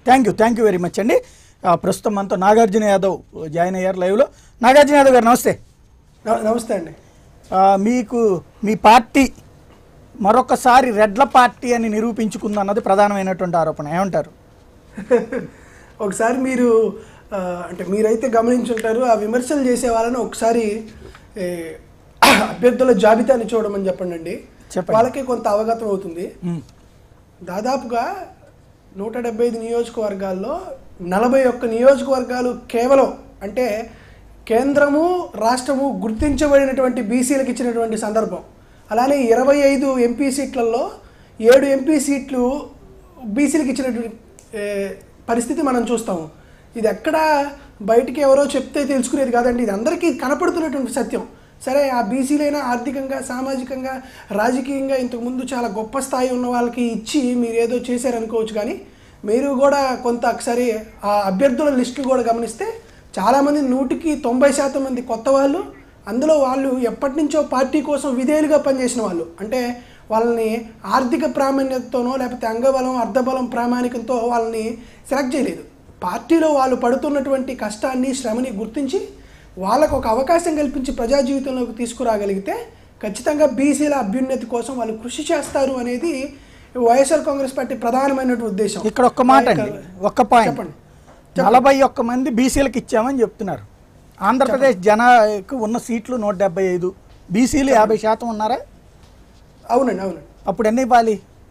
Thank you thank you very much అండి ఆ, ప్రస్తుతం మనతో నాగార్జున యాదవ్ జాయిన్ అయ్యారు లైవ్లో నాగార్జున యాదవ్ గారు నమస్తే న- నమస్తే అండి ఆ, మీకు మీ పార్టీ మరొకసారి రెడ్ల పార్టీ అని నిరూపించుకుందన్నది ప్రధానమైనటువంటి ఆరోపణ ఏమంటారు ఒకసారి మీరు ఆ, అంటే మీరైతే గమనించుంటారు ఆ విమర్శలు చేసే వాళ్ళని ఒకసారి ఏ, అభ్యర్థుల జాబితాని చూడమని చెప్పండి అండి చెప్పండి. వాళ్ళకి కొంత అవగతం అవుతుంది ఉమ్, దాదాపుగా నూట డెబ్బై ఐదు నియోజకవర్గాల్లో నలభై ఒక్క నియోజకవర్గాలు కేవలం అంటే కేంద్రము రాష్ట్రము గుర్తించబడినటువంటి బీసీలకు ఇచ్చినటువంటి సందర్భం అలానే ఇరవై ఐదు ఎంపీ సీట్లలో ఏడు ఎంపీ సీట్లు బీసీలకు ఇచ్చినటువంటి ఏ, పరిస్థితి మనం చూస్తాము ఇది ఎక్కడ బయటికి ఎవరో చెప్తే తెలుసుకునేది కాదండి ఇది అందరికీ కనపడుతున్నటువంటి సత్యం సరే ఆ బీసీలైనా ఆర్థికంగా సామాజికంగా రాజకీయంగా ఇంతకుముందు చాలా గొప్ప స్థాయి ఉన్న వాళ్ళకి ఇచ్చి మీరు ఏదో చేశారనుకోవచ్చు కానీ మీరు కూడా కొంత ఒకసారి ఆ అభ్యర్థుల లిస్టు కూడా గమనిస్తే చాలామంది నూటికి తొంభై శాతం మంది కొత్త వాళ్ళు అందులో వాళ్ళు ఎప్పటి నుంచో పార్టీ కోసం విధేయులుగా పనిచేసిన వాళ్ళు అంటే వాళ్ళని ఆర్థిక ప్రామాణ్యతతోనో లేకపోతే అంగబలం అర్ధబలం ప్రామాణికంతో వాళ్ళని సెలెక్ట్ చేయలేదు పార్టీలో వాళ్ళు పడుతున్నటువంటి కష్టాన్ని శ్రమని గుర్తించి వాళ్ళకు ఒక అవకాశం కల్పించి ప్రజా జీవితంలోకి తీసుకురాగలిగితే ఖచ్చితంగా బీసీల అభ్యున్నతి కోసం వాళ్ళు కృషి చేస్తారు అనేది వైఎస్ఆర్ కాంగ్రెస్ పార్టీ ప్రధానమైనటువంటి ఉద్దేశం ఇక్కడ ఒక్క మాట అండి ఒక్క పాయింట్ చెప్పండి నలభై ఒక్క మంది బీసీలకు ఇచ్చామని చెప్తున్నారు ఆంధ్రప్రదేశ్ జనాకు ఉన్న సీట్లు నూట డెబ్బై ఐదు బీసీలు యాభై శాతం ఉన్నారా అవునండి అవునండి అప్పుడు ఎన్ని ఇవ్వాలి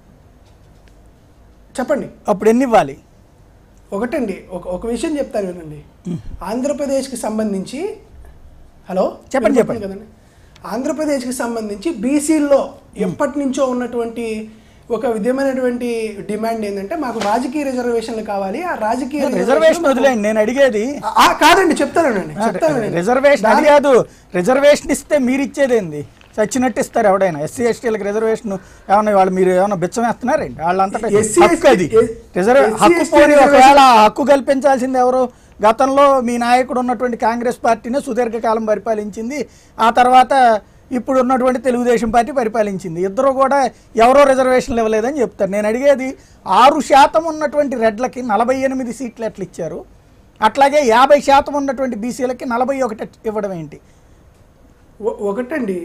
చెప్పండి అప్పుడు ఎన్ని ఇవ్వాలి ఒకటండి ఒక ఒక విషయం చెప్తాను వినండి ఆంధ్రప్రదేశ్కి సంబంధించి హలో చెప్పండి, వినపడుతుంది కదండి ఆంధ్రప్రదేశ్కి సంబంధించి బీసీల్లో ఎప్పటి నుంచో ఉన్నటువంటి ఒక విధమైనటువంటి డిమాండ్ ఏంటంటే మాకు రాజకీయ రిజర్వేషన్లు కావాలి ఆ రాజకీయ రిజర్వేషన్ వదిలేండి నేను అడిగేది ఆ, కాదండి చెప్తానండి చెప్తానండి రిజర్వేషన్ అది కాదు రిజర్వేషన్ ఇస్తే మీరు ఇచ్చేదేంది చచ్చినట్టు ఇస్తారు ఎవడైనా ఎస్సీ ఎస్టీలకు రిజర్వేషన్ ఏమన్నా వాళ్ళు మీరు ఏమన్నా బిచ్చం వేస్తున్నారండి వాళ్ళంతటా SC, హక్కు అది ఎస్- రిజర్వే SC, హక్కు ST పోనీ రిజర్వేషన్- ఒకవేళ ఆ హక్కు కల్పించాల్సింది ఎవరు గతంలో మీ నాయకుడు ఉన్నటువంటి కాంగ్రెస్ పార్టీనే సుదీర్ఘకాలం పరిపాలించింది ఆ తర్వాత ఇప్పుడు ఉన్నటువంటి తెలుగుదేశం పార్టీ పరిపాలించింది ఇద్దరు కూడా ఎవరో రిజర్వేషన్లు ఇవ్వలేదని చెప్తారు నేను అడిగేది ఆరు శాతం ఉన్నటువంటి రెడ్లకి నలభై ఎనిమిది సీట్లు ఎట్లా ఇచ్చారు అట్లాగే యాభై శాతం ఉన్నటువంటి బీసీలకి నలభై ఒకటి ఇవ్వడం ఏంటి ఒ- ఒకటండి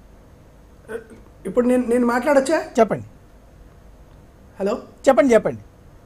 ఇప్పుడు నేను నేను మాట్లాడచ్చా చెప్పండి హలో చెప్పండి చెప్పండి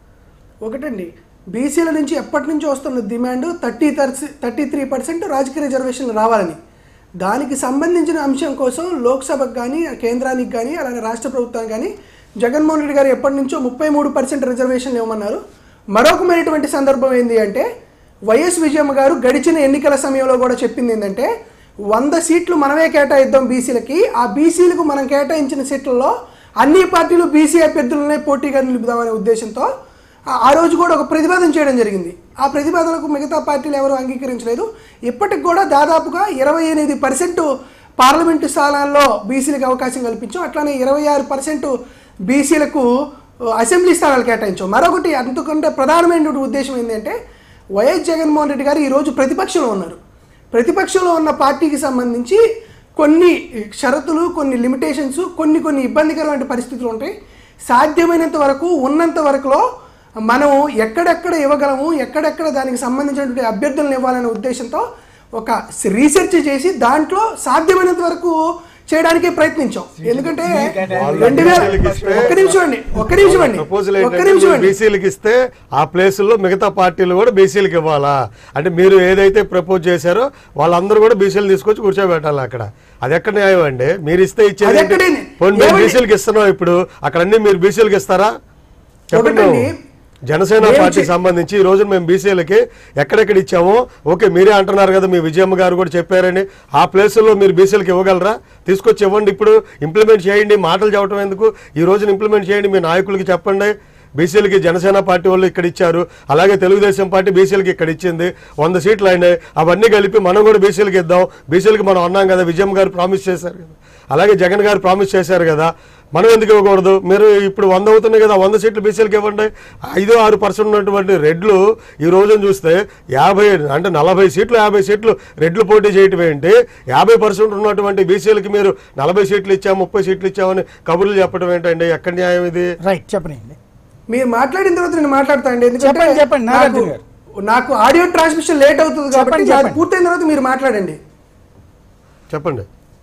ఒకటండి బీసీల నుంచి ఎప్పటి నుంచి వస్తున్న demand thirty thirty three percent రాజకీయ రిజర్వేషన్లు రావాలని దానికి సంబంధించిన అంశం కోసం లోక్సభకు కానీ కేంద్రానికి కానీ అలాగే రాష్ట్ర ప్రభుత్వానికి కానీ జగన్మోహన్ రెడ్డి గారు ఎప్పటి నుంచో ముప్పై మూడు పర్సెంట్ రిజర్వేషన్లు ఇవ్వమన్నారు మరొకమైనటువంటి సందర్భం ఏంటి అంటే వైఎస్ విజయమ్మ గారు గడిచిన ఎన్నికల సమయంలో కూడా చెప్పింది ఏంటంటే వంద సీట్లు మనమే కేటాయిద్దాం బీసీలకి ఆ బీసీలకు మనం కేటాయించిన సీట్లలో అన్ని పార్టీలు బీసీ అభ్యర్థులనే పోటీగా నిలుపుదామనే ఉద్దేశంతో ఆ- ఆ రోజు కూడా ఒక ప్రతిపాదన చేయడం జరిగింది ఆ ప్రతిపాదనకు మిగతా పార్టీలు ఎవరు అంగీకరించలేదు ఇప్పటికి కూడా దాదాపుగా ఇరవై ఎనిమిది పర్సెంట్ పార్లమెంటు స్థానాల్లో బీసీలకు అవకాశం కల్పించాం అట్లానే ఇరవై ఆరు పర్సెంట్ బీసీలకు అసెంబ్లీ స్థానాలు కేటాయించాం మరొకటి అంతకంటే ప్రధానమైనటువంటి ఉద్దేశం ఏంటంటే వైఎస్ జగన్మోహన్ రెడ్డి గారు ఈరోజు ప్రతిపక్షంలో ఉన్నారు ప్రతిపక్షంలో ఉన్న పార్టీకి సంబంధించి కొన్ని షరతులు కొన్ని లిమిటేషన్స్ కొన్ని కొన్ని ఇబ్బందికరమైన పరిస్థితులు ఉంటాయి సాధ్యమైనంత వరకు ఉన్నంత వరకులో మనం ఎక్కడెక్కడ ఇవ్వగలము ఎక్కడెక్కడ దానికి సంబంధించినటువంటి అభ్యర్థులను ఇవ్వాలనే ఉద్దేశంతో ఒక రీసెర్చ్ చేసి దాంట్లో సాధ్యమైనంత వరకు చేయడానికి ప్రయత్నించాం ఎందుకంటే రెండు వేల ఒక్క నిమిషం అండి ఒక్క నిమిషం అండి ప్రపోజల్ ఒక్క నిమిషం అండి బీసీలకు ఇస్తే ఆ ప్లేసుల్లో మిగతా పార్టీలు కూడా బీసీలకు ఇవ్వాలా అంటే మీరు ఏదైతే ప్రపోజ్ చేశారో వాళ్ళందరూ కూడా బీసీలు తీసుకొచ్చి కూర్చోబెట్టాలి అక్కడ అది ఎక్కడ న్యాయం అండి మీరు ఇస్తే ఇచ్చేది అది ఏంటి? ఎక్కడండి? పోనీ మేము ఏమండి? బీసీలకు ఇస్తున్నాం ఇప్పుడు అక్కడ అన్ని మీరు బీసీలకు ఇస్తారా చెప్పండి ఒకటండి, నువ్వు. జనసేన మేము పార్టీ చే- సంబంధించి ఈ రోజు మేము బీసీలకి ఎక్కడెక్కడ ఇచ్చామో ఓకే మీరే అంటున్నారు కదా మీ విజయమ్మ గారు కూడా చెప్పారని ఆ ప్లేసుల్లో మీరు బీసీలకు ఇవ్వగలరా తీసుకొచ్చి ఇవ్వండి ఇప్పుడు ఇంప్లిమెంట్ చేయండి మాటలు చెప్పడం ఎందుకు ఈ రోజున ఇంప్లిమెంట్ చేయండి మీ నాయకులకి చెప్పండి బీసీలకి జనసేన పార్టీ వాళ్ళు ఇక్కడ ఇచ్చారు అలాగే తెలుగుదేశం పార్టీ బీసీలకి ఇక్కడ ఇచ్చింది వంద సీట్లు అయినాయి అవన్నీ కలిపి మనం కూడా బీసీలకి ఇద్దాం బీసీలకి మనం అన్నాం కదా విజయమ్మ గారు ప్రామిస్ చేశారు కదా అలాగే జగన్ గారు ప్రామిస్ చేశారు కదా మనం ఎందుకు ఇవ్వకూడదు మీరు ఇప్పుడు వంద అవుతున్నాయి కదా వంద సీట్లు బీసీలకి ఇవ్వండి ఐదు ఆరు పర్సెంట్ ఉన్నటువంటి రెడ్లు ఈ రోజున చూస్తే యాభై అంటే నలభై సీట్లు యాభై సీట్లు రెడ్లు పోటీ చేయటం ఏంటి యాభై పర్సెంట్ ఉన్నటువంటి బీసీలకి మీరు నలభై సీట్లు ఇచ్చాము ముప్పై సీట్లు ఇచ్చామని కబుర్లు చెప్పడం ఏంటండి ఎక్కడ న్యాయం ఇది రైట్ చెప్పనండి మీరు మాట్లాడిన తర్వాత నేను మాట్లాడతా అండి ఎందుకంటే చెప్పండి, చెప్పండి, నాగార్జున నాకు- గారు. నాకు ఆడియో ట్రాన్స్మిషన్ లేట్ అవుతుంది కాబట్టి చెప్పండి, అది చెప్పండి. పూర్తయిన తర్వాత మీరు మాట్లాడండి చెప్పండి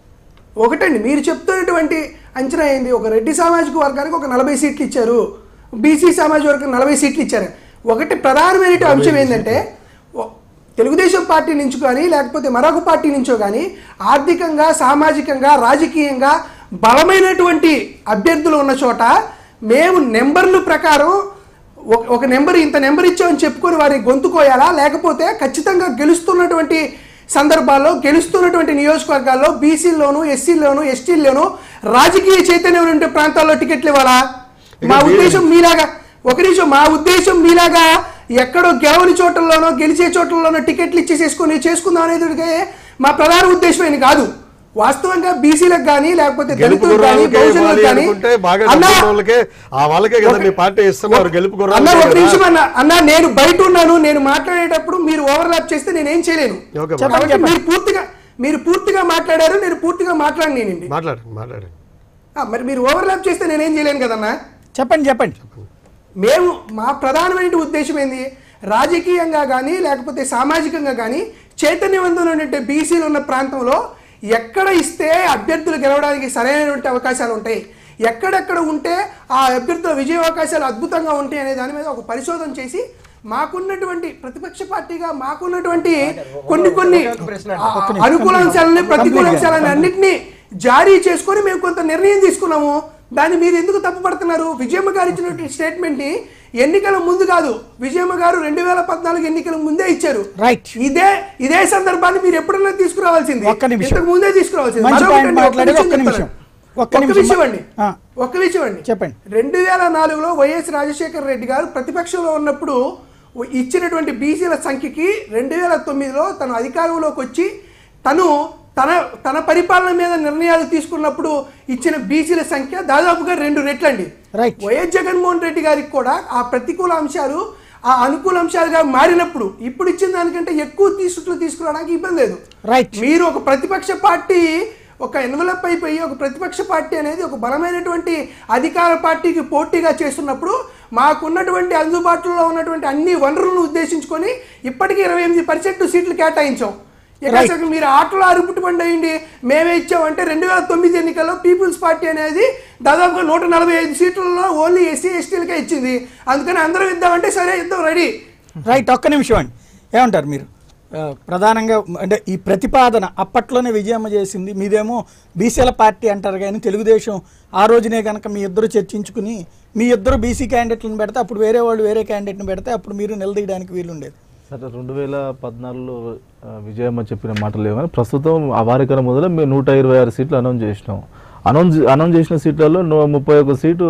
ఒకటండి మీరు చెప్తున్నటువంటి అంచనా ఏంది ఒక రెడ్డి సామాజిక వర్గానికి ఒక నలభై సీట్లు ఇచ్చారు బీసీ సామాజిక వర్గం నలభై సీట్లు ఇచ్చారు ఒకటి ప్రధానమైన అంశం ఏంటంటే ఓ- తెలుగుదేశం పార్టీ నుంచి కానీ లేకపోతే మరొక పార్టీ నుంచో కానీ ఆర్థికంగా సామాజికంగా రాజకీయంగా బలమైనటువంటి అభ్యర్థులు ఉన్న చోట మేము నెంబర్ల ప్రకారం ఒక- ఒక నెంబర్ ఇంత నెంబర్ ఇచ్చామని చెప్పుకొని వారిని గొంతుకోయాలా లేకపోతే ఖచ్చితంగా గెలుస్తున్నటువంటి సందర్భాల్లో గెలుస్తున్నటువంటి నియోజకవర్గాల్లో బీసీల్లోను ఎస్సీల్లోను ఎస్టీల్లోను రాజకీయ చైతన్యం ఉండే ప్రాంతాల్లో టికెట్లు ఇవ్వాలా మా ఉద్దేశం మీలాగా ఒక నిమిషం మా ఉద్దేశం మీలాగా ఎక్కడో గెలవని చోట్లలోనో గెలిచే చోట్లలోనో టికెట్లు ఇచ్చేసేసుకొని చేసుకుందాం అనేది మా ప్రధాన ఉద్దేశం ఏమి కాదు వాస్తవంగా బీసీలకు కానీ లేకపోతే గెలుపు దళితులకు కానీ గుర్రాలకే బహుజనులకు ఇవ్వాలి కానీ అనుకుంటే బాగా అన్నా, డబ్బున్న వాళ్ళకే ఆ వాళ్ళకే కదా మీ పార్టీ ఇస్తున్నారు గెలుపు అన్న ఒక గుర్రాలు నిమిషం అన్న అన్న నేను బయట ఉన్నాను నేను మాట్లాడేటప్పుడు మీరు ఓవర్లాప్ చేస్తే నేనేం చేయలేను ఓకే చెప్పండి, కాబట్టి చెప్పండి. మీరు పూర్తిగా మీరు పూర్తిగా మాట్లాడారు నేను పూర్తిగా మాట్లాడినేనండి మాట్లాడండి మాట్లాడండి ఆ, మరి మీరు ఓవర్లాప్ చేస్తే నేనేం చేయలేను కదన్నా చెప్పండి చెప్పండి మేము మా ప్రధానమైన ఉద్దేశం ఏంది రాజకీయంగా కానీ లేకపోతే సామాజికంగా కానీ చైతన్యవంతమైనటువంటి బీసీలు ఉన్న ప్రాంతంలో ఎక్కడ ఇస్తే అభ్యర్థులు గెలవడానికి సరైనటువంటి అవకాశాలు ఉంటాయి ఎక్కడెక్కడ ఉంటే ఆ అభ్యర్థుల విజయ అవకాశాలు అద్భుతంగా ఉంటాయి అనే దాని మీద ఒక పరిశోధన చేసి మాకున్నటువంటి ప్రతిపక్ష పార్టీగా మాకున్నటువంటి కొన్ని కొన్ని ఆ, అనుకూలాంశాలని ప్రతికూలాంశాలని అన్నింటినీ జారీ చేసుకొని మేము కొంత నిర్ణయం తీసుకున్నాము దాన్ని మీరు ఎందుకు తప్పుపడుతున్నారు విజయమ్మ గారు ఇచ్చినటువంటి స్టేట్మెంట్ ని ఎన్నికల ముందు కాదు విజయమ్మ గారు రెండు వేల పద్నాలుగు ఎన్నికల ముందే ఇచ్చారు రైట్ ఇదే ఇదే సందర్భాన్ని మీరు ఎప్పుడన్నా తీసుకురావాల్సింది ఒక్క నిమిషం. ఇంతకు ముందే తీసుకురావాల్సింది మంచి మరొకటి point అండి, ఒక్క మాట్లాడారు, విషయం ఒక్క నిమిషం. చెప్తాను. ఒక్క ఒక్క నిమిషం. విషయం అండి ఆ. ఒక్క విషయం అండి చెప్పండి. రెండు వేల నాలుగులో వైఎస్ రాజశేఖర రెడ్డి గారు ప్రతిపక్షంలో ఉన్నప్పుడు ఇచ్చినటువంటి బీసీల సంఖ్యకి రెండు వేల తొమ్మిదిలో తను అధికారంలోకి వచ్చి తను తన తన పరిపాలన మీద నిర్ణయాలు తీసుకున్నప్పుడు ఇచ్చిన బీసీల సంఖ్య దాదాపుగా రెండు రెట్లండి Right. వైఎస్ జగన్మోహన్ రెడ్డి గారికి కూడా ఆ ప్రతికూల అంశాలు ఆ అనుకూల అంశాలుగా మారినప్పుడు ఇప్పుడు ఇచ్చిన దానికంటే ఎక్కువ తీసుకులు తీసుకురావడానికి ఇబ్బంది లేదు Right. మీరు ఒక ప్రతిపక్ష పార్టీ ఒక ఎన్వలప్ అయిపోయి ఒక ప్రతిపక్ష పార్టీ అనేది ఒక బలమైనటువంటి అధికార పార్టీకి పోటీగా చేస్తున్నప్పుడు మాకున్నటువంటి అందుబాటులో ఉన్నటువంటి అన్ని వనరులను ఉద్దేశించుకొని ఇప్పటికీ ఇరవై ఎనిమిది పర్సెంట్ సీట్లు కేటాయించాం ఇక అసలు మీరు ఆటలో అరుపుటి బండి అయ్యండి మేమే ఇచ్చామంటే రెండు వేల తొమ్మిది ఎన్నికల్లో పీపుల్స్ పార్టీ అనేది దాదాపుగా నూట నలభై ఐదు సీట్లలో ఓన్లీ ఎస్సీ ఎస్టీలకే ఇచ్చింది అందుకని అందరం ఇద్దామంటే సరే ఇద్దాం రెడీ రైట్ ఒక్క నిమిషం అండి ఏమంటారు మీరు ఆ, ప్రధానంగా అంటే ఈ ప్రతిపాదన అప్పట్లోనే విజయమ్మ చేసింది మీదేమో బీసీల పార్టీ అంటారు కానీ తెలుగుదేశం ఆ రోజునే కనుక మీ ఇద్దరు చర్చించుకుని మీ ఇద్దరు బీసీ క్యాండిడేట్లను పెడితే అప్పుడు వేరే వాళ్ళు వేరే క్యాండిడేట్ని పెడితే అప్పుడు మీరు నిలదీయడానికి వీలుండేది సరే రెండు వేల పద్నాలుగులో ఆ, విజయమ్మ చెప్పిన మాటలు ఏమని ప్రస్తుతం ఆ వారికన్నా మొదలు మేము నూట ఇరవై ఆరు సీట్లు అనౌన్స్ చేసినాం అనౌన్స్ అనౌన్స్ చేసిన సీట్లలో ను- ముప్పై ఒక సీటు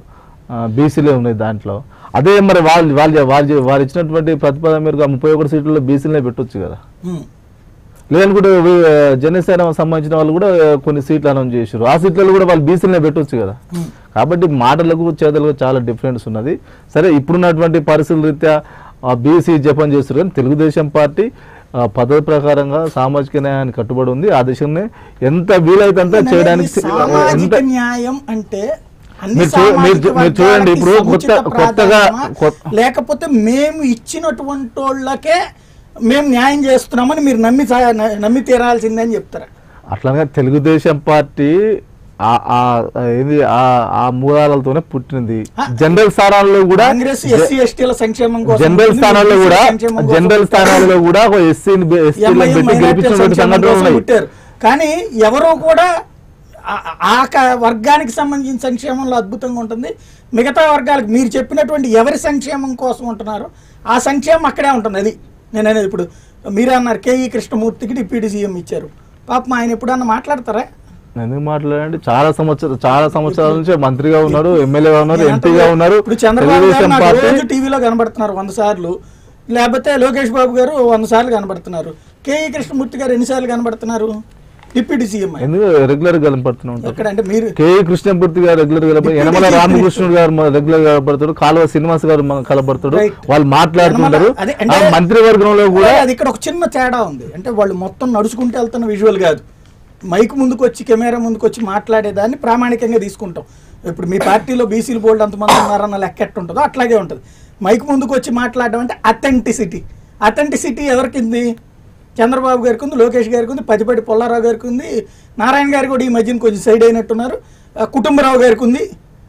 బీసీలే ఉన్నాయి దాంట్లో అదే మరి వాళ్ళు వాళ్ళు వాళ్ళు వారు ఇచ్చినటువంటి ప్రతిపాదన మేరకు ఆ ముప్పై ఒకటి సీట్లలో బీసీలనే పెట్టొచ్చు కదా ఉమ్. లేదనుకుంటే వి- జనసేన సంబంధించిన వాళ్ళు కూడా కొన్ని సీట్లు అనౌన్స్ చేశారు ఆ సీట్లలో కూడా వాళ్ళు బీసీలనే పెట్టొచ్చు కదా కాబట్టి మాటలకు చేతలకు చాలా డిఫరెన్స్ ఉన్నది సరే ఇప్పుడున్నటువంటి పరిస్థితుల రీత్యా ఆ బీసీ జపం చేస్తారు కానీ తెలుగుదేశం పార్టీ ఆ, పద్ధతి ప్రకారంగా సామాజిక న్యాయానికి కట్టుబడి ఉంది ఆ దిశనే ఎంత వీలైతే అంత చేయడానికి ఈ సామాజిక న్యాయం అంటే అన్ని మీరు చూ- సామాజిక మీరు చూ- మీరు చూడండి, వర్గాలకి ఇప్పుడు సముచిత కొత్త- కొత్తగా ప్రాధాన్యమా? కొత్త- లేకపోతే మేము ఇచ్చినటువంటి వాళ్ళకే మేము న్యాయం చేస్తున్నామని మీరు నమ్మి సా- నమ్మి తీరాల్సిందని చెప్తారా అట్లానే తెలుగుదేశం పార్టీ ఆ- ఆ ఆ ఏంది ఆ ఆ మూలాలతోనే పుట్టింది జనరల్ స్థానాల్లో కూడా కాంగ్రెస్ ఎస్సీ ఎస్టీల సంక్షేమం కోసం జనరల్ పుట్టింది, స్థానాల్లో బీసీల కూడా సంక్షేమం కోసం జనరల్ స్థానాల్లో కూడా ఒక ఎస్సీని ఎస్టీలను ఎంఐఎం పెట్టి మైనారిటీల గెలిపించినటువంటి సంక్షేమం సంఘటనలు కోసం ఉన్నాయి పుట్టారు కానీ ఎవరో కూడా ఆ- ఆ క- వర్గానికి సంబంధించిన సంక్షేమంలో అద్భుతంగా ఉంటుంది మిగతా వర్గాలకు మీరు చెప్పినటువంటి ఎవరి సంక్షేమం కోసం ఉంటున్నారో ఆ సంక్షేమం అక్కడే ఉంటుంది అది నేను అనేది ఇప్పుడు మీరే అన్నారు కేఈ కృష్ణమూర్తికి డిప్యూటీ సీఎం ఇచ్చారు పాపం ఆయన ఎప్పుడన్నా మాట్లాడతారా ఎందుకు మాట్లాడండి చాలా సంవత్సరాలు చాలా సంవత్సరాల నుంచి మంత్రిగా ఉన్నారు ఎమ్మెల్యేగా ఉన్నారు నేను ఎంపీగా అంటున్నా, ఉన్నారు ఇప్పుడు చంద్రబాబు గారు తెలుగుదేశం నాకు పార్టీ రోజు టీవీలో కనబడుతున్నారు వంద సార్లు లేకపోతే లోకేష్ బాబు గారు వంద సార్లు కనబడుతున్నారు కేఈ కృష్ణమూర్తి గారు ఎన్నిసార్లు కనబడుతున్నారు డిప్యూటీ సీఎం ఆయన. ఎందుకు రెగ్యులర్ గా కనపడుతూ ఉంటారు ఎక్కడంటే మీరు కేఈ కృష్ణమూర్తి గారు రెగ్యులర్ గా కనపడతారు యనమల రామకృష్ణుడు గారు రెగ్యులర్ గా కనపడతాడు కాలువ శ్రీనివాస్ గారు మన కనపడతాడు Right. వాళ్ళు మాట్లాడుతుంటారు అదే ఆ అంటే- మంత్రివర్గంలో కూడా అది ఇక్కడ ఒక చిన్న తేడా ఉంది అంటే వాళ్ళు మొత్తం నడుచుకుంటూ వెళ్తున్న విజువల్ కాదు మైక్ ముందుకు వచ్చి కెమెరా ముందుకు వచ్చి మాట్లాడేదాన్ని ప్రామాణికంగా తీసుకుంటాం ఇప్పుడు మీ పార్టీలో బీసీలు బోల్డ్ అంతమంది ఉన్నారన్న లెక్క ఎట్టు ఉంటుందో అట్లాగే ఉంటుంది మైక్ ముందుకు వచ్చి మాట్లాడడం అంటే అథెంటిసిటీ అథెంటిసిటీ ఎవరికింది చంద్రబాబు గారికి ఉంది లోకేష్ గారికి ఉంది పతిపటి పుల్లారావు గారికి ఉంది నారాయణ గారు కూడా ఈ మధ్యన కొంచెం సైడ్ అయినట్టున్నారు ఆ, కుటుంబరావు గారికి ఉంది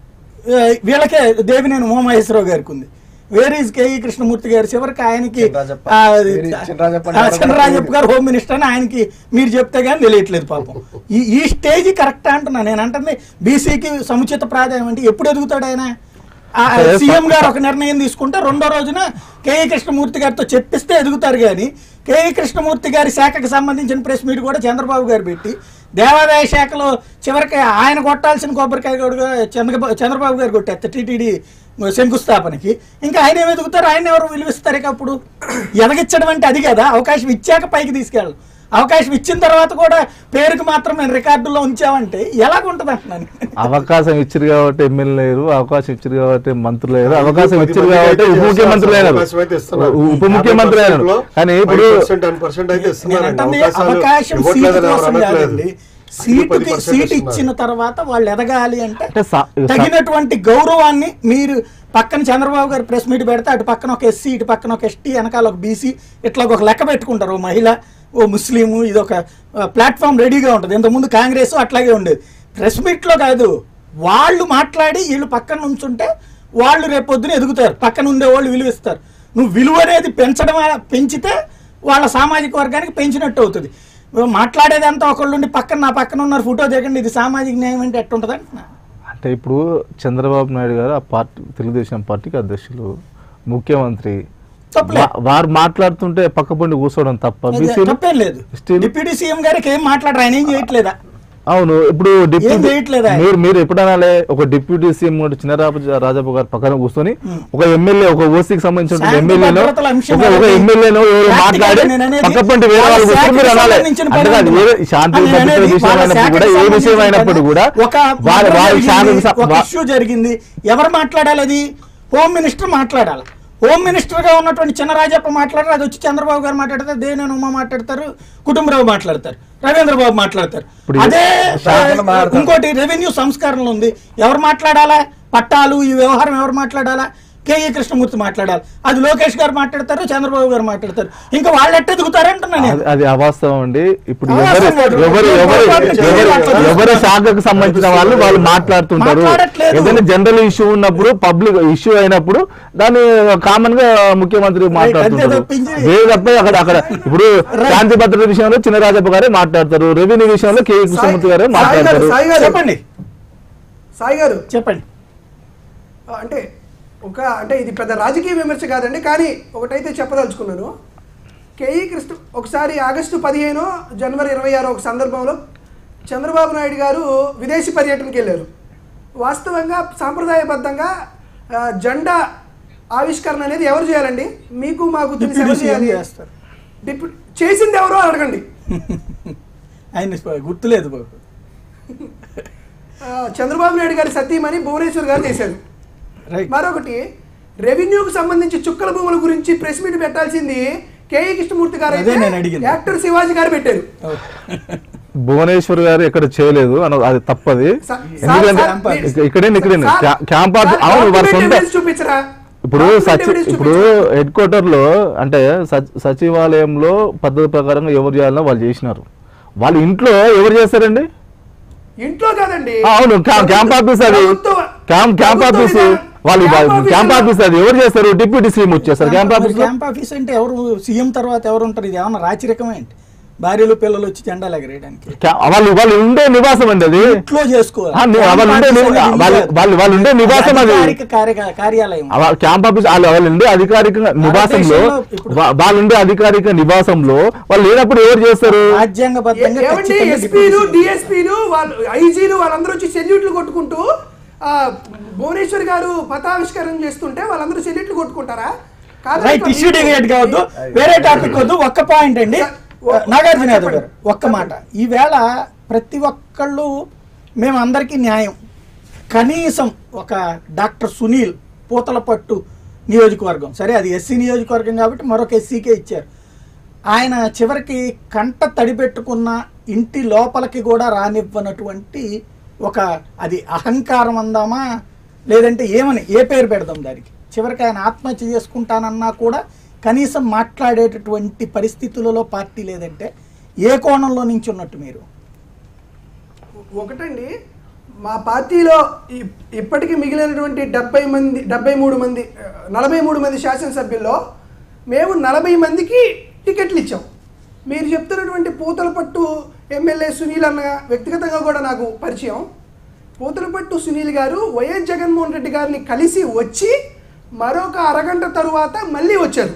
ఆ, వీళ్ళకే దేవినేని ఉమామహేశ్వరరావు గారికి ఉంది వేర్ ఈజ్ కేఈ కృష్ణమూర్తి గారు చివరికి ఆయనకి చినరాజప్ప. ఆ, వేర్ ఈజ్ చినరాజప్ప అంటే ఆ, ఎవరో చినరాజప్ప గారు హోమ్ మినిస్టర్ అని ఆయనకి మీరు చెప్తే కానీ తెలియట్లేదు పాపం ఈ ఈ స్టేజ్ కరెక్ట్ అంటున్నా నేను అంటుంది బీసీకి సముచిత ప్రాధాన్యం అంటే ఎప్పుడు ఎదుగుతాడు ఆయన ఆ, సరే, సీఎం గారు ఒక నిర్ణయం తీసుకుంటే రెండో రోజున కేఈ కృష్ణమూర్తి గారితో చెప్పిస్తే ఎదుగుతారు కానీ కేఈ కృష్ణమూర్తి గారి శాఖకు సంబంధించిన ప్రెస్ మీట్ కూడా చంద్రబాబు గారు పెట్టి దేవాదాయ శాఖలో చివరికి ఆయన కొట్టాల్సిన కొబ్బరికాయ కూడా చంద్రబాబు చంద్రబాబు గారు కొట్టేస్తారు టీటీడీ శంకుస్థాపనకి ఇంకా ఆయన ఏమి ఎదుగుతారు ఆయన ఎవరు విలువిస్తారు ఇక అప్పుడు ఎదగిచ్చడం అంటే అది కదా అవకాశం ఇచ్చాక పైకి తీసుకెళ్ళాలి అవకాశం ఇచ్చిన తర్వాత కూడా పేరుకి మాత్రం మేము రికార్డుల్లో ఉంచామంటే ఎలాగుంటుంది అంటున్నాను అవకాశం ఇచ్చారు కాబట్టి ఎమ్మెల్యే లేరు అవకాశం ఇచ్చారు కాబట్టి మంత్రులు లేరు అది అవకాశం పది ఇచ్చారు మందికి కాబట్టి అయితే ఉప ముఖ్యమంత్రి అయినారు అవకాశం అయితే ఇస్తున్నారు. ఉప ముఖ్యమంత్రి అయినారు 50% లో కానీ ఇప్పుడు 5%, 10% అయితే నేను ఇస్తున్నారండి. అంటుంది అవకాశాలు అవకాశం సీటు ఇవ్వట్లేదని ఎవరు కోసం అనట్లేదు. కాదండి సీటుకి 10% సీట్ ఇస్తున్నారు. ఇచ్చిన తర్వాత వాళ్ళు ఎదగాలి అంటే అంటే సా- తగినటువంటి గౌరవాన్ని మీరు పక్కన చంద్రబాబు గారు ప్రెస్ మీట్ పెడితే అటు పక్కన ఒక ఎస్సీ ఇటు పక్కన ఒక ఎస్టీ వెనకాల ఒక బీసీ ఇట్లా ఒక లెక్క పెట్టుకుంటారు ఓ మహిళ ఓ ముస్లిము ఇది ఒక ప్లాట్ఫామ్ రెడీగా ఉంటుంది ఇంతకుముందు కాంగ్రెస్ అట్లాగే ఉండేది ప్రెస్ మీట్లో కాదు వాళ్ళు మాట్లాడి వీళ్ళు పక్కన ఉంచుంటే వాళ్ళు రేపొద్దున ఎదుగుతారు పక్కన ఉండే వాళ్ళు విలువిస్తారు నువ్వు విలువ అనేది పెంచడం పెంచితే వాళ్ళ సామాజిక వర్గానికి పెంచినట్టు అవుతుంది మాట్లాడేదంతా ఒకళ్ళు పక్కన నా పక్కన ఉన్నారు ఫోటో దిగండి ఇది సామాజిక న్యాయం అంటే ఎట్టుంటుంది అంటున్నా అంటే ఇప్పుడు చంద్రబాబు నాయుడు గారు ఆ పార్టీ తెలుగుదేశం పార్టీకి అధ్యక్షులు ముఖ్యమంత్రి తప్పులే. వా- వారు మాట్లాడుతుంటే పక్క పండి కూర్చోవడం తప్ప అదే, బీసీలు తప్పేం లేదు Still- డిప్యూటీ సీఎం గారికి ఏం మాట్లాడరు ఆయన ఏం చేయట్లేదా అవును ఇప్పుడు డిప్యూటీ ఏం చేయట్లేదు ఆయన. మీరు మీరు ఎప్పుడైనా ఒక డిప్యూటీ సీఎం కూడా చిన్నరాజు రాజప్ప గారు పక్కన కూర్చొని ఒక ఎమ్మెల్యే ఒక ఓసీకి సంబంధించిన శాంతి ఎమ్మెల్యేనో భద్రతల అంశం ఒక ఒక అనేది ఎమ్మెల్యేనో ఎవరు Practical మాట్లాడి నేను అనేది పక్క పంటి వేరే వాళ్ళ వాళ్ళు కూర్చొని శాఖకి మీరు అనాలి సంబంధించిన అంటే పని కాదు, ఉంటుంది. ఏ శాంతి అని నేను భద్రతల అనేది విషయం వాళ్ళ అయినప్పుడు కూడా శాఖకి ఏ విషయం సంబంధించిన అయినప్పుడు పని. కూడా ఒక వాళ్ళ మర్డర్ వాళ్ళ జరిగింది, శాఖకు సం- ఒక వా- ఇష్యూ జరిగింది ఎవరు మాట్లాడాలి అది హోమ్ మినిస్టర్ మాట్లాడాలి హోమ్ మినిస్టర్ గా ఉన్నటువంటి చిన్నరాజప్ప మాట్లాడారు అది వచ్చి చంద్రబాబు గారు మాట్లాడతారు దేవినేని ఉమ్మ మాట్లాడతారు కుటుంబరావు మాట్లాడతారు రవీంద్ర బాబు మాట్లాడతారు ఇప్పుడు అదే శాఖలు మాట్లాడతారు. ఇంకోటి రెవెన్యూ సంస్కరణలు ఉంది ఎవరు మాట్లాడాలా పట్టాలు ఈ వ్యవహారం ఎవరు మాట్లాడాలా కేఈ కృష్ణమూర్తి మాట్లాడాలి అది లోకేష్ గారు మాట్లాడతారు చంద్రబాబు గారు మాట్లాడతారు ఇంకా వాళ్ళు ఎట్ట ఎదుగుతారంటున్నా నేను అది- అది అవాస్తవం అండి ఇప్పుడు అవాస్తవం ఎవరు కాదు. ఎవరు ఎవరు ఎవరు ఎవరి శాఖకు సంబంధించిన వాళ్ళు వాళ్ళు మాట్లాడుతుంటారు మాట్లాడట్లేదు. ఏదైనా జనరల్ ఇష్యూ ఉన్నప్పుడు పబ్లిక్ ఇష్యూ అయినప్పుడు దాన్ని కామన్ గా ముఖ్యమంత్రి మాట్లాడుతుంటారు తప్పించి- వేరే తప్ప అక్కడ అక్కడ ఇప్పుడు శాంతి భద్రత విషయంలో చిన్నరాజప్ప గారే మాట్లాడతారు రెవెన్యూ విషయంలో కే కృష్ణమూర్తి గారే సాయి గారు మాట్లాడతారు సాయి గారు చెప్పండి సాయి గారు చెప్పండి అంటే ఒక అంటే ఇది పెద్ద రాజకీయ విమర్శ కాదండి కానీ ఒకటైతే చెప్పదలుచుకున్నాను కేఈ కృష్ణ ఒకసారి ఆగస్టు పదిహేను జనవరి ఇరవై ఆరు ఒక సందర్భంలో చంద్రబాబు నాయుడు గారు విదేశీ పర్యటనకి వెళ్ళారు వాస్తవంగా సాంప్రదాయబద్ధంగా ఆ, జెండా ఆవిష్కరణ అనేది ఎవరు చేయాలండి మీకు మాకు తెలిసి డిప్యూటీ ఎవరు సీఎం చేయాలి చేస్తారు డిప్యూ- చేసింది ఎవరో అడగండి ఆయన గుర్తులేదు బాబు ఆ, చంద్రబాబు నాయుడు గారి సతీమణి భువనేశ్వర్ గారు చేశారు రైట్ మరొకటి రెవెన్యూకి సంబంధించి చుక్కల భూముల గురించి ప్రెస్ మీట్ పెట్టాల్సింది కేఈ కృష్ణమూర్తి గారు అదే అయితే నేను అడిగింది. యాక్టర్ శివాజీ గారు పెట్టారు భువనేశ్వర్ గారు ఎక్కడ చేయలేదు అన- అది తప్పది స- ఎందుకంటే సార్, సార్, ఇక- ఇక్కడే ఇక్కడే సార్, క్యాంప్ ఆఫ్ సార్, అవును వారి document సొంత evidence చూపించరా ఇప్పుడు Document సచి evidence ఇప్పుడు చూపించరా? హెడ్ క్వార్టర్ లో అంటే సచ్- సచివాలయంలో పద్ధతి ప్రకారంగా ఎవరు చేయాలనో వాళ్ళు చేసినారు వాళ్ళ ఇంట్లో ఎవరు చేస్తారండి ఇంట్లో కాదండి ఆ, అవును క్యా- క్యాంప్ ఆఫీస్ అది ప్రభుత్వ- క్యాంప్ క్యాంప్ ప్రభుత్వ ఆఫీస్ విధానం- వాళ్ళు క్యాంప్ ఆఫీస్ క్యాంప్ లో- ఆఫీస్ అది ఎవరు చేస్తారు డిప్యూటీ సీఎం వచ్చేస్తారు క్యాంప్ ఆఫీస్ లో క్యాంప్ ఆఫీస్ అంటే ఎవరు సీఎం తర్వాత ఎవరు ఉంటారు ఇది ఏమన్నా రాచరికమే ఏంటి భార్యలు పిల్లలు వచ్చి జెండాలు ఎగరేయడానికి క్యా- వాళ్ళు వాళ్ళు ఉండే నివాసం అండి అది ఇంట్లో చేసుకోవాలి ఆ, ని- వాళ్ళు ఉండే ని- వాళ్ళు వాళ్ళు వాళ్ళు ఉండే నివాసం అది అధికారిక కార్య- కార్యాలయం అవ- క్యాంప్ ఆఫీస్ వాళ్ళు వాళ్ళు ఉండే అధికారిక నివాసంలో భారతదేశంలో ఇప్పుడు- వా- వాళ్ళు ఉండే అధికారిక నివాసంలో వాళ్ళు లేనప్పుడు ఎవరు చేస్తారు రాజ్యాంగబద్ధంగా ఏమండి ఖచ్చితంగా ఎస్పీలు డిప్యూటీ డిఎస్పీలు వాళ్ళు ఐజీలు వాళ్ళందరూ వచ్చి సెల్యూట్లు కొట్టుకుంటూ ఆ, భువనేశ్వర్ గారు పతావిష్కరణ చేస్తుంటే వాళ్ళందరూ సెల్యూట్లు కొట్టుకుంటారా కాదు రైట్ ఇష్యూ డిబేట్ కావద్దు వేరే టాపిక్ వద్దు ఒక్క పాయింట్ అండి ఒ- నాగార్జున యాదవ్ చెప్పండి. గారు ఒక్క మాట ఈవేళ ప్రతి ఒక్కళ్ళు మేము అందరికీ న్యాయం కనీసం ఒక డాక్టర్ సునీల్ పూతలపట్టు నియోజకవర్గం సరే అది ఎస్సీ నియోజకవర్గం కాబట్టి మరొక ఎస్సీకే ఇచ్చారు ఆయన చివరికి కంట తడిపెట్టుకున్న ఇంటి లోపలికి కూడా రానివ్వనటువంటి ఒక అది అహంకారం అందామా లేదంటే ఏమని ఏ పేరు పెడదాం దానికి చివరికి ఆయన ఆత్మహత్య చేసుకుంటానన్నా కూడా కనీసం మాట్లాడేటటువంటి పరిస్థితులలో పార్టీ లేదంటే ఏ కోణంలో నుంచి ఉన్నట్టు మీరు ఒకటండి మా పార్టీలో ఇ- ఇప్పటికీ మిగిలినటువంటి డెబ్బై మంది డెబ్బై మూడు మంది ఆ, నలభై మూడు మంది శాసనసభ్యుల్లో మేము నలభై మందికి టికెట్లు ఇచ్చాం మీరు చెప్తున్నటువంటి పూతలపట్టు ఎమ్మెల్యే సునీల్ అన్న వ్యక్తిగతంగా కూడా నాకు పరిచయం పూతలపట్టు సునీల్ గారు వైఎస్ జగన్మోహన్ రెడ్డి గారిని కలిసి వచ్చి మరొక అరగంట తరువాత మళ్ళీ వచ్చారు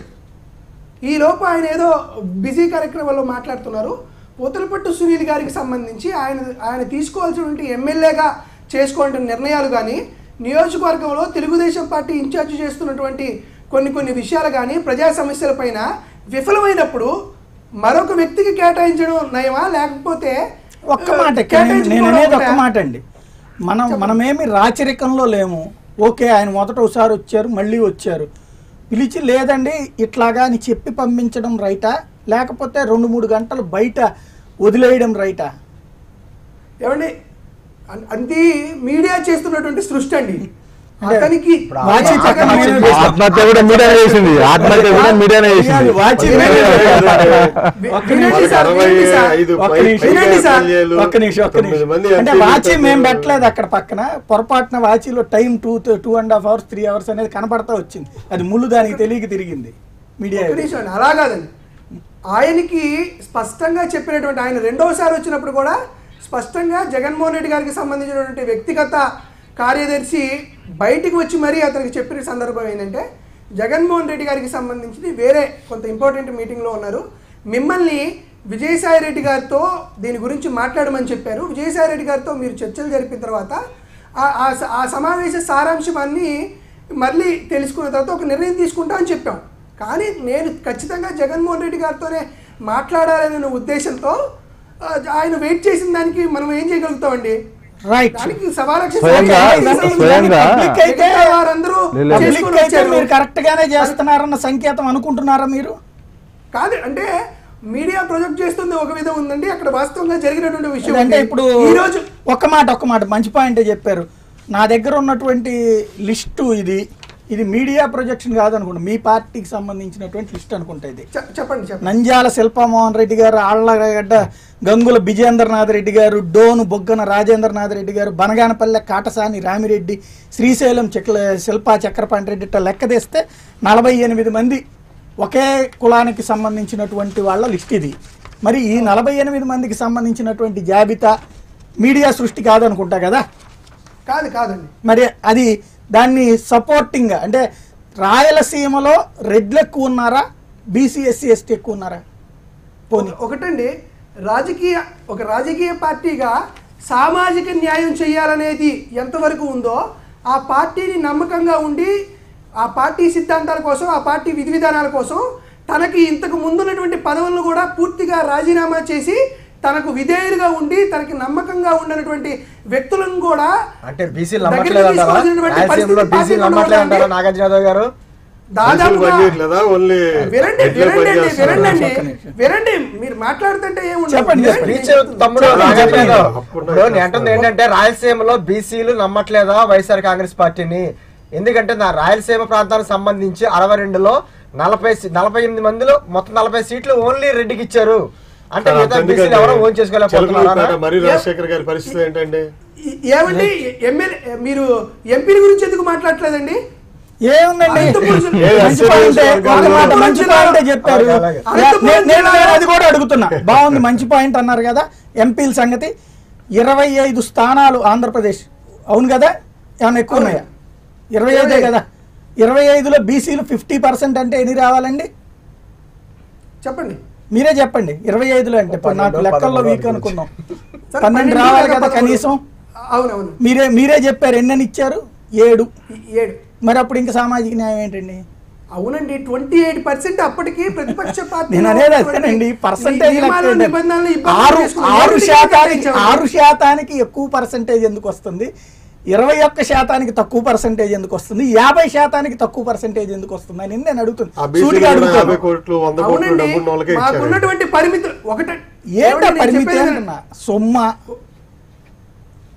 ఈ లోపు ఆయన ఏదో బిజీ కార్యక్రమంలో మాట్లాడుతున్నారు పూతలపట్టు సునీల్ గారికి సంబంధించి ఆయన ఆయన తీసుకోవాల్సినటువంటి ఎమ్మెల్యేగా చేసుకోవాల్సిన నిర్ణయాలు కానీ నియోజకవర్గంలో తెలుగుదేశం పార్టీ ఇన్ఛార్జ్ చేస్తున్నటువంటి కొన్ని కొన్ని విషయాలు కానీ ప్రజా సమస్యలపైన విఫలమైనప్పుడు మరొక వ్యక్తికి కేటాయించడం నయమా లేకపోతే ఒక్క మాట ఇక్కడ నేను- నేను అనేది ఒక్క మాట అండి మనం మనమేమి రాచరికంలో లేము ఓకే ఆయన మొదట ఒకసారి వచ్చారు మళ్ళీ వచ్చారు పిలిచి లేదండి ఇట్లాగా అని చెప్పి పంపించడం రైటా లేకపోతే రెండు మూడు గంటలు బయట వదిలేయడం రైటా ఏమండి అన్- అది మీడియా చేస్తున్నటువంటి సృష్టి అండి అంటే అతనికి వాచి పక్కన జగన్ నేను చేస్తా. ఆత్మహత్య కూడా మీడియానే చేసింది ఆత్మహత్య కూడా మీడియానే చేసింది వాచి వినండి. ఒక్క వినండి నిమిషం. సార్, అరవై వినండి సార్. ఐదు ఒక్క పై- నిమిషం. పైగా వినండి సార్. ఎమ్మెల్యేలు, ఒక్క నిమిషం ఒక్క తొమ్మిది నిమిషం మంది అంటే ఎంపీలు వాచి మేము పెట్టారు. పెట్టలేదు అక్కడ పక్కన పొరపాటున వాచిలో time two two and half hours three hours అనేది కనపడతా వచ్చింది అది ముళ్ళు దానికి తెలియక తిరిగింది మీడియా ఒక్క నిమిషం అండి, అలా కాదండి ఆయనకి స్పష్టంగా చెప్పినటువంటి ఆయన రెండవసారి వచ్చినప్పుడు కూడా స్పష్టంగా జగన్మోహన్ రెడ్డి గారికి సంబంధించినటువంటి వ్యక్తిగత కార్యదర్శి బయటికి వచ్చి మరీ అతనికి చెప్పిన సందర్భం ఏంటంటే జగన్మోహన్ రెడ్డి గారికి సంబంధించి వేరే కొంత ఇంపార్టెంట్ మీటింగ్లో ఉన్నారు మిమ్మల్ని విజయసాయి రెడ్డి గారితో దీని గురించి మాట్లాడమని చెప్పారు విజయసాయి రెడ్డి గారితో మీరు చర్చలు జరిపిన తర్వాత ఆ- ఆ స- ఆ సమావేశ సారాంశం అన్నీ మళ్ళీ తెలుసుకున్న తర్వాత ఒక నిర్ణయం తీసుకుంటా అని చెప్పాం కానీ నేను ఖచ్చితంగా జగన్మోహన్ రెడ్డి గారితోనే మాట్లాడాలనే ఉద్దేశంతో ఆ, ఆయన వెయిట్ చేసిన దానికి మనం ఏం చేయగలుగుతామండి రైట్ దానికి సవాలక్ష స్వయంగా- స్వయంగా- పబ్లిక్ అయితే వారందరూ లేదు, లేదు. చేసుకొని పబ్లిక్ అయితే వచ్చారు. మీరు కరెక్ట్ గానే చేస్తున్నారన్న సంకేతం అనుకుంటున్నారా మీరు కాదు అంటే మీడియా ప్రొజెక్ట్ చేస్తుంది ఒక విధం ఉందండి అక్కడ వాస్తవంగా జరిగినటువంటి విషయం అంటే ఉంది. ఇప్పుడు ఈ రోజు ఒక్క మాట ఒక్క మాట మంచి పాయింటే చెప్పారు నా దగ్గర ఉన్నటువంటి లిస్టు ఇది ఇది మీడియా ప్రొజెక్షన్ కాదనుకుంటా మీ పార్టీకి సంబంధించినటువంటి లిస్ట్ అనుకుంటా ఇది చె- చెప్పండి చెప్పండి నంద్యాల శిల్పామోహన్ రెడ్డి గారు ఆళ్లగడ్డ గంగుల విజయేంద్రనాథ్ రెడ్డి గారు డోను బొగ్గన రాజేంద్రనాథ్ రెడ్డి గారు బనగానపల్లె కాటసాని రామిరెడ్డి శ్రీశైలం చెక్ల శిల్పా చక్రపాణి రెడ్డి ఇట్లా లెక్క తీస్తే నలభై ఎనిమిది మంది ఒకే కులానికి సంబంధించినటువంటి వాళ్ళ లిస్ట్ ఇది మరి ఈ నలభై ఎనిమిది మందికి సంబంధించినటువంటి జాబితా మీడియా సృష్టి కాదనుకుంటా కదా కాదు కాదండి మరి అది దాన్ని సపోర్టింగ్ అంటే రాయలసీమలో రెడ్లు ఎక్కువ ఉన్నారా బీసీ ఎస్సీ ఎస్టీ ఎక్కువ ఉన్నారా పోనీ ఒక- ఒకటండి రాజకీయ ఒక రాజకీయ పార్టీగా సామాజిక న్యాయం చేయాలనేది ఎంతవరకు ఉందో ఆ పార్టీని నమ్మకంగా ఉండి ఆ పార్టీ సిద్ధాంతాల కోసం ఆ పార్టీ విధి విధానాల కోసం తనకి ఇంతకు ముందున్నటువంటి పదవులను కూడా పూర్తిగా రాజీనామా చేసి తనకు విధేయులుగా ఉండి తనకి నమ్మకంగా ఉండనటువంటి వ్యక్తులను కూడా అంటే బీసీలు దగ్గరికి నమ్మట్లేదు అంటారా తీసుకోవాల్సినటువంటి రాయలసీమలో పరిస్థితి బీసీలు పార్టీలో నమ్మట్లేదు అంటారా ఉందండి. నాగార్జున యాదవ్ గారు మనుషులు దాదాపుగా పనిచేయట్లేదా ఓన్లీ వినండి ఎడ్లే వినండి అండి, పనిచేస్తున్నారా? వినండి ఒక్క అండి. నిమిషం. వినండి మీరు మాట్లాడుతుంటే ఏముండదు. చెప్పండి, వినండి. స్పీచ్ తమ్ముడు చెప్పండి, నాగార్జున చెప్పండి. యాదవ్. అప్పుడు ఇప్పుడు నేను అంటుంది ఏంటంటే రాయలసీమలో బీసీలు నమ్మట్లేదా వైఎస్ఆర్ కాంగ్రెస్ పార్టీని ఎందుకంటే నా రాయలసీమ ప్రాంతానికి సంబంధించి అరవై రెండులో నలభై సీ- నలభై ఎనిమిది మందిలో మొత్తం నలభై సీట్లు ఓన్లీ రెడ్డికి ఇచ్చారు అంటే మిగతా బీసీలు ఎవరో ఓన్ చేసుకోలేకపోతున్నారా చిలకలూరిపేట మరి రాజశేఖర్ గారి పరిస్థితి ఏంటండి ఈ- ఏమండి ఎమ్మెల్యే మీరు ఎంపీల గురించి ఎందుకు మాట్లాడలేదండి ఏముందండి అనంతపురం ఏ మంచి అసలు పాయింటే వర్గాలు- ఒక మాట మంచి పాయింటే చెప్పారు అలాగే, అలాగే. నే- నే- నేను నేను అది కూడా అడుగుతున్నా బాగుంది మంచి పాయింట్ అన్నారు కదా ఎంపీల సంగతి ఇరవై ఐదు స్థానాలు ఆంధ్రప్రదేశ్ అవును కదా ఏమైనా ఎక్కువ ఉన్నాయా ఇరవై ఐదే కదా ఇరవై ఐదులో బీసీలు ఫిఫ్టీ పర్సెంట్ అంటే ఎన్ని రావాలండి చెప్పండి మీరే చెప్పండి ఇరవై ఐదులో అంటే ఇప్పుడు నాకు పన్నెండు, లెక్కల్లో పదమూడు వీక్ అనుకుందాం సరే, పన్నెండు పన్నెండు రావాలి లేదా కదా పదమూడు? కనీసం అవునవును మీరే మీరే చెప్పారు ఎన్నని ఇచ్చారు ఏడు ఈ- ఏడు మరి అప్పుడు ఇంకా సామాజిక న్యాయం ఏంటండి అవునండి ట్వంటీ ఎయిట్ పర్సెంట్ అప్పటికి ప్రతిపక్ష పార్టీ నేను అనేది అదేనండి పర్సంటేజ్ నిబంధనలు ఇబ్బందులు ఆరు చేసుకుని ఆరు ఎవరికి శాతానికి కేటాయించామండి? ఆరు శాతానికి ఎక్కువ పర్సంటేజ్ ఎందుకు వస్తుంది ఇరవై ఒక్క శాతానికి తక్కువ పర్సంటేజ్ ఎందుకు వస్తుంది యాభై శాతానికి తక్కువ పర్సంటేజ్ ఎందుకు వస్తుంది అని నేను ఆ అడుగుతున్నా బీసీలు సూటిగా కూడా యాభై అడుగుతాను కోట్లు వంద కోట్లు అవునండి డబ్బులు వాళ్ళకే ఇచ్చారు మాకున్నటువంటి పరిమితులు ఒకటే ఏంటో ఏమండి నేను పరిమితి చెప్పేది అంటున్నా సొమ్మ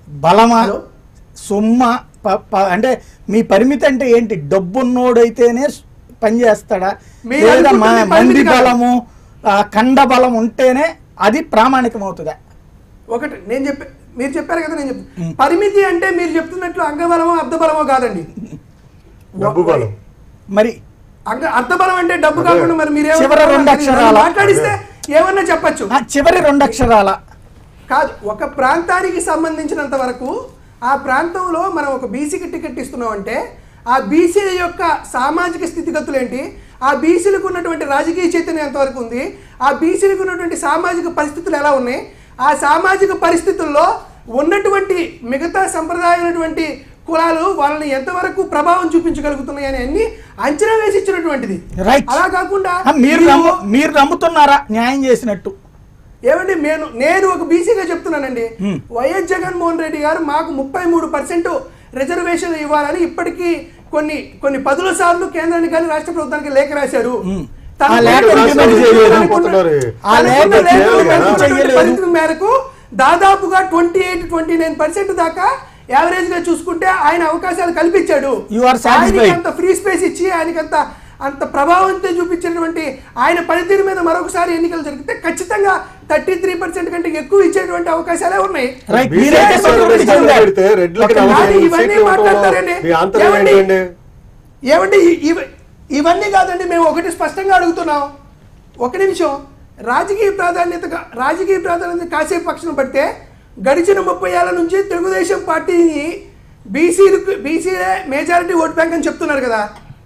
బలమా సొమ్మ ప- ప- అంటే మీ పరిమితి అంటే ఏంటి డబ్బున్నోడైతేనే పనిచేస్తాడా మీరు లేదా అనుకుంటుంది మ- పరిమితి మంది కాదు. బలము ఆ, కండ బలం ఉంటేనే అది ప్రామాణికం అవుతుందా ఒకటి నేను చెప్పే మీరు చెప్పారు కదా నేను చెప్తాను పరిమితి అంటే మీరు చెప్తున్నట్లు అంగబలమో అర్ధబలమో కాదండి డబ్బు బలం మరి అంగ అర్ధబలం అంటే డబ్బు కాకుండా మరి మీరు చివరి రెండు అక్షరాల. మాట్లాడిస్తే ఏమన్నా చెప్పచ్చు ఆ చివరి రెండు అక్షరాల కాదు ఒక ప్రాంతానికి సంబంధించినంత వరకు ఆ ప్రాంతంలో మనం ఒక బీసీకి టికెట్ ఇస్తున్నాం అంటే ఆ బీసీల యొక్క సామాజిక స్థితిగతులు ఏంటి ఆ బీసీలకు ఉన్నటువంటి రాజకీయ చైతన్యం ఎంతవరకు ఉంది ఆ బీసీలకు ఉన్నటువంటి సామాజిక పరిస్థితులు ఎలా ఉన్నాయి ఆ సామాజిక పరిస్థితుల్లో ఉన్నటువంటి మిగతా సంప్రదాయమైనటువంటి కులాలు వాళ్ళని ఎంతవరకు ప్రభావం చూపించగలుగుతున్నాయి అని అన్ని అంచనా వేసి ఇచ్చినటువంటిది రైట్ అలా కాకుండా ఆ, మీరు నమ్ము మీరు నమ్ముతున్నారా న్యాయం చేసినట్టు ఏమండి నేను నేను ఒక బీసీగా చెప్తున్నానండి వైఎస్ జగన్మోహన్ రెడ్డి గారు మాకు ముప్పై మూడు పర్సెంట్ రిజర్వేషన్ ఇవ్వాలని ఇప్పటికీ కొన్ని కొన్ని పదుల సార్లు కేంద్రానికి కానీ రాష్ట్ర ప్రభుత్వానికి లేఖ రాశారు తన ఆ లేఖ తనకున్న- ఇంప్లిమెంట్ చేయలేదు. పోతున్నారు. ఆ లేఖ తనకున్న లేఖ చేయాలి కదా. ఉన్నటువంటి చేయలేదు. పరిస్థితి మేరకు దాదాపుగా twenty eight twenty nine percent దాకా యావరేజ్ గా చూసుకుంటే ఆయన అవకాశాలు కల్పించాడు You are satisfied. ఆయనకి అంత ఫ్రీ స్పేస్ ఇచ్చి ఆయనకి అంత అంత ప్రభావంతో చూపించినటువంటి ఆయన పనితీరు మీద మరొకసారి ఎన్నికలు జరిగితే ఖచ్చితంగా థర్టీ త్రీ పర్సెంట్ కంటే ఎక్కువ ఇచ్చేటువంటి అవకాశాలే ఉన్నాయి రైట్ బీసీ మీరైతే ఎస్సీ పక్కన రెడ్డి చెందారు. పెడితే రెడ్లకి పక్కన నలభై కానీ ఐదు ఇవన్నీ సీట్లు ఇవ్వడంలో మాట్లాడతారండి. మీ ఆంతర్యం ఏమండి? ఏంటండి ఏమండి ఇ- ఇవ- ఇవన్నీ కాదండి మేము ఒకటి స్పష్టంగా అడుగుతున్నాం ఒక నిమిషం రాజకీయ ప్రాధాన్యత రాజకీయ ప్రాధాన్యత కాసేపు పక్షం పడితే గడిచిన ముప్పై ఏళ్ల నుంచి తెలుగుదేశం పార్టీని బీసీలకు బీసీలే మెజారిటీ ఓట్ బ్యాంక్ అని చెప్తున్నారు కదా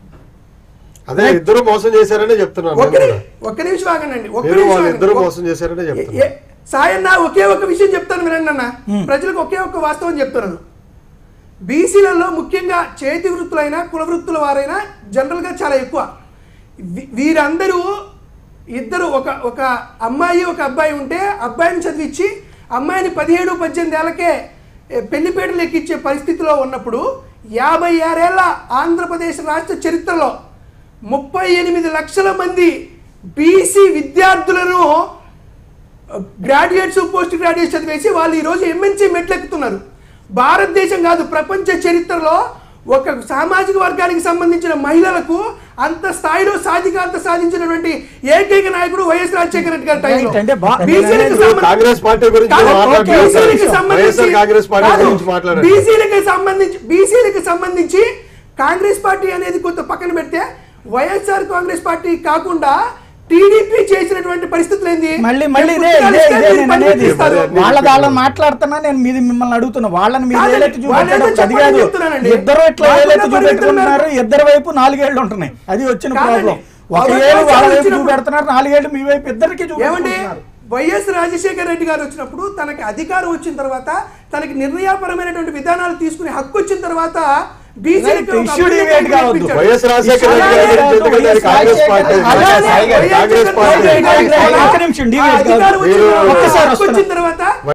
అదే ఇద్దరు మోసం చేశారనే చెప్తున్నాను ఒక్క నేను ని- కూడా. ఒక్క నిమిషం ఆగండి ఒక్క మీరు నిమిషం వాళ్ళు ఆగండి. ఇద్దరు ఒక్క- మోసం చేశారనే ఏ- చెప్తున్నాను ఏ- సాయన్న ఒకే ఒక విషయం చెప్తాను వినండి అన్న ప్రజలకు ఒకే ఒక్క వాస్తవం చెప్తున్నాను బీసీలలో ముఖ్యంగా చేతి వృత్తులైనా కుల వృత్తుల వారైనా జనరల్గా చాలా ఎక్కువ వీ- వీరందరూ ఇద్దరు ఒక ఒక అమ్మాయి ఒక అబ్బాయి ఉంటే అబ్బాయిని చదివించి అమ్మాయిని పదిహేడు పద్దెనిమిది ఏళ్ళకే ఏ, పెళ్లిపేటలు ఎక్కించే పరిస్థితిలో ఉన్నప్పుడు యాభై ఆరేళ్ల ఆంధ్రప్రదేశ్ రాష్ట్ర చరిత్రలో ముప్పై ఎనిమిది లక్షల మంది బీసీ విద్యార్థులను గ్రాడ్యుయేట్స్ పోస్ట్ గ్రాడ్యుయేట్స్ చదివేసి వాళ్ళు ఈరోజు ఎంఎన్సీ మెట్లెక్కుతున్నారు భారతదేశం కాదు ప్రపంచ చరిత్రలో ఒక సామాజిక వర్గానికి సంబంధించిన మహిళలకు అంత స్థాయిలో సాధికారత సాధించినటువంటి ఏకైక నాయకుడు వైఎస్ రాజశేఖర రెడ్డి గారి టైంలో Right, అంటే బా- బీసీలకు నేను సంబంధించి- కాంగ్రెస్ పార్టీ గురించి కాదు, మాట్లాడుతున్నారు. బీసీలకు సంబంధించి- వైఎస్ఆర్ కాంగ్రెస్ పార్టీ కాదు, గురించి మాట్లాడండి. బీసీలకు సంబంధించి బీసీలకు సంబంధించి కాంగ్రెస్ పార్టీ అనేది కొంత పక్కన పెడితే వైఎస్ఆర్ కాంగ్రెస్ పార్టీ కాకుండా టీడీపీ చేసినటువంటి పరిస్థితులు ఏంది మళ్ళీ మళ్ళీ ఇదే పుస్తకాలు ఇదే ఇస్తే ఇదే మీరు నేను పని అనేది చేస్తారు. వాళ్ళ వాళ్ళని మాట్లాడుతున్నా నేను మీది మిమ్మల్ని అడుగుతున్నా వాళ్ళని మీరు కాదండి, ఏలెత్తి వాళ్ళేదో చూపెట్టడం అది చెప్పండి కాదు చెప్తున్నానండి. ఇద్దరు ఇట్లా వాళ్ళకున్న ఏలెత్తి పరిమితులు చూపెట్టుకుంటున్నారు ఉన్నారు. ఇద్దరు వైపు నాలుగేళ్లు ఉంటున్నాయి అది వచ్చిన కాదండి. ప్రాబ్లం ఒక అవకాశాలు ఏళ్ళు వాళ్ళ వైపు వచ్చినప్పుడు- చూపెడుతున్నారు నాలుగేళ్లు మీ వైపు ఇద్దరికి ఏమండి చూపెట్టుకుంటున్నారు వైఎస్ రాజశేఖర రెడ్డి గారు వచ్చినప్పుడు తనకి అధికారం వచ్చిన తర్వాత తనకి నిర్ణయాపరమైనటువంటి విధానాలు తీసుకునే హక్కు వచ్చిన తర్వాత బీసీలకు Right, ఒక issue అభ్యుదయం debate కావద్దు. కల్పించాడు. వైఎస్ రాజశేఖర రెడ్డి గారి గురించి ఎందుకంటే అది కాంగ్రెస్ పార్టీ అలానే సాయి గారు, YS Congress Jaganmohan party Reddy గారికి ఒక్క నిమిషం, ఆ debate కాదు. అధికారం వచ్చిన మీరు- తర్వాత, ఒక్కసారి హక్కు వచ్చిన వస్తున్నా. తర్వాత